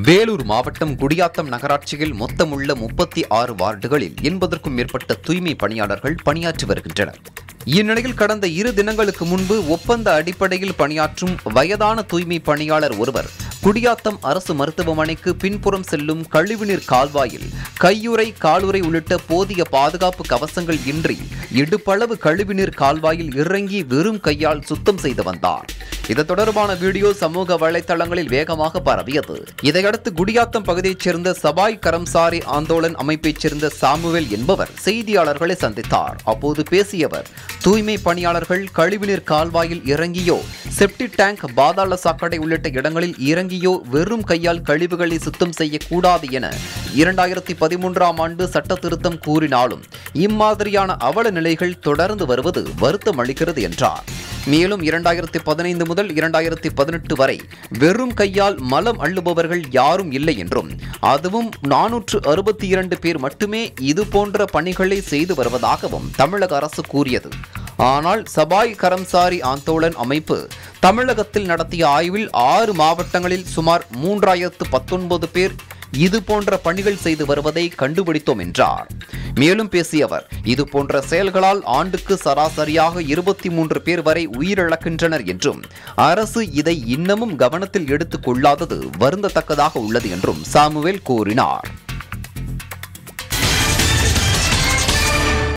வேலூர் மாவட்டம் குடியாத்தம் நகராட்சியில் மொத்தமுள்ள முப்பத்தி ஆறு வார்டுகளில் எண்பதற்கும் மேற்பட்ட தூய்மை பணியாளர்கள் பணியாற்றி வருகின்றனர் இந்நிலையில் கடந்த இரு தினங்களுக்கு முன்பு ஒப்பந்த அடிப்படையில் பணியாற்றும் வயதான தூய்மை பணியாளர் ஒருவர் குடியாத்தம் அரசு மருத்துவமனைக்கு பின்புறம் செல்லும் கழிவுநீர் கால்வாயில் கையுறை காலுறை உள்ளிட்ட போதிய பாதுகாப்பு கவசங்கள் இன்றி இடுப்பளவு கழிவுநீர் கால்வாயில் இறங்கி வெறும் கையால் சுத்தம் செய்து வந்தார் இது தொடர்பான வீடியோ சமூக வலைதளங்களில் வேகமாக பரவியது இதையடுத்து குடியாத்தம் பகுதியைச் சேர்ந்த சபாய் கரம்சாரி ஆந்தோலன் அமைப்பைச் சேர்ந்த சாமுவேல் என்பவர் செய்தியாளர்களை சந்தித்தார் அப்போது பேசியவர் தூய்மை பணியாளர்கள் கழிவுநீர் கால்வாயில் இறங்கியோ செப்டி டேங்க் பாதாள சாக்கடை உள்ளிட்ட இடங்களில் இறங்கியோ வெறும் கையால் கழிவுகளை சுத்தம் செய்யக்கூடாது என இரண்டாயிரத்தி பதிமூன்றாம் ஆண்டு சட்ட திருத்தம் கூறினாலும் இம்மாதிரியான அவல நிலைகள் தொடர்ந்து வருவது வருத்தம் அளிக்கிறது என்றார் மேலும் இரண்டாயிரத்தி பதினைந்து முதல் இரண்டாயிரத்தி பதினெட்டு வரை வெறும் கையால் மலம் அள்ளுபவர்கள் யாரும் இல்லை என்றும் அதுவும் நானூற்று அறுபத்தி இரண்டு பேர் மட்டுமே இது போன்ற பணிகளை செய்து வருவதாகவும் தமிழக அரசு கூறியது ஆனால் சபாய் கரம்சாரி ஆந்தோலன் அமைப்பு தமிழகத்தில் நடத்திய ஆய்வில் ஆறு மாவட்டங்களில் சுமார் மூன்றாயிரத்து பத்தொன்பது பேர் இது போன்ற பணிகள் செய்து வருவதை கண்டுபிடித்தோம் என்றார் மேலும் பேசிய அவர் இது போன்ற செயல்களால் ஆண்டுக்கு சராசரியாக இருபத்தி மூன்று பேர் வரை உயிரிழக்கின்றனர் என்றும் அரசு இதை இன்னமும் கவனத்தில் எடுத்துக் கொள்ளாதது வருந்தத்தக்கதாக உள்ளது என்றும் சாமுவேல் கூறினார்